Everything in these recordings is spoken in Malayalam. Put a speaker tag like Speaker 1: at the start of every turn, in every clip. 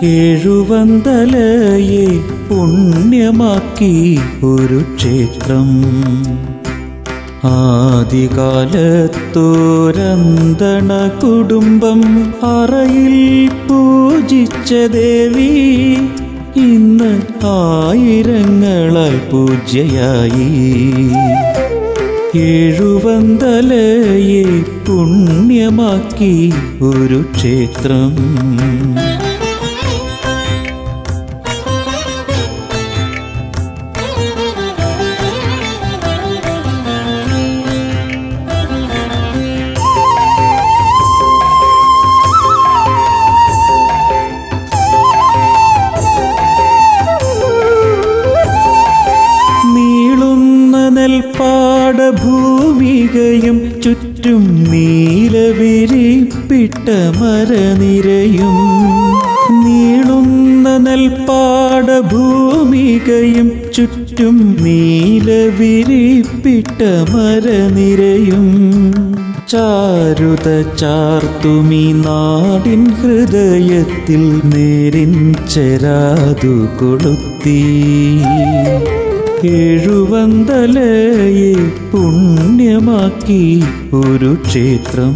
Speaker 1: എഴുവന്തലയെ പുണ്യമാക്കി ഒരു ക്ഷേത്രം ആദ്യകാലത്തോരന്തണ കുടുംബം അറയിൽ പൂജിച്ച ദേവി ഇന്ന് ആയിരങ്ങളാൽ പൂജ്യയായി എഴുവന്തലയെ പുണ്യമാക്കി ഒരു ക്ഷേത്രം നീളുന്ന നെൽപ്പാട ഭൂമികയും ചുറ്റും നീലവിരിപ്പിട്ട മരനിരയും നീളുന്ന നെൽപ്പാട ഭൂമികയും ചുറ്റും നീലവിരിപ്പിട്ട മരനിരയും ചാരുത ചാർത്തുമി നാടിൻ ഹൃദയത്തിൽ നേരിൻ ചെരാതു കൊളുത്തി എഴുവന്തലയെ പുണ്യമാക്കി ഒരു ക്ഷേത്രം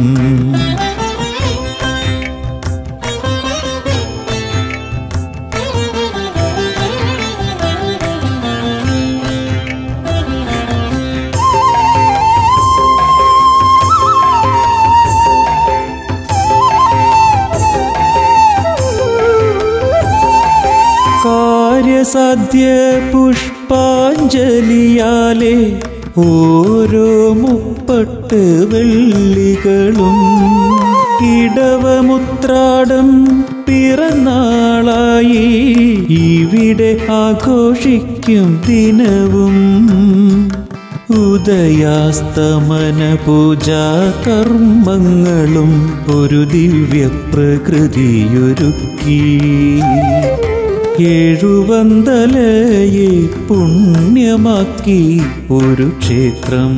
Speaker 1: കാര്യസാധ്യ പുഷ്പാഞ്ജലിയാലെ ഓരോ മുപ്പട്ട് വെള്ളികളും ഇടവമുത്രാടം പിറന്നാളായി ഇവിടെ ആഘോഷിക്കും ദിനവും ഉദയാസ്തമന പൂജാ കർമ്മങ്ങളും ഒരു ദിവ്യ പ്രകൃതിയൊരുക്കി എഴുവന്തലയെ പുണ്യമാക്കി ഒരു ക്ഷേത്രം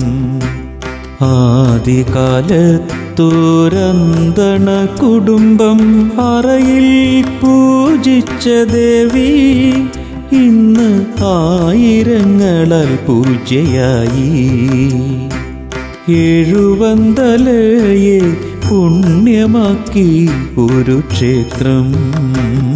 Speaker 1: ആദ്യകാലത്തോരന്തണ കുടുംബം അറയിൽ പൂജിച്ച ദേവി ഇന്ന് ആയിരങ്ങളാൽ പൂജയായി എഴുവന്തലയെ പുണ്യമാക്കി ഒരു ക്ഷേത്രം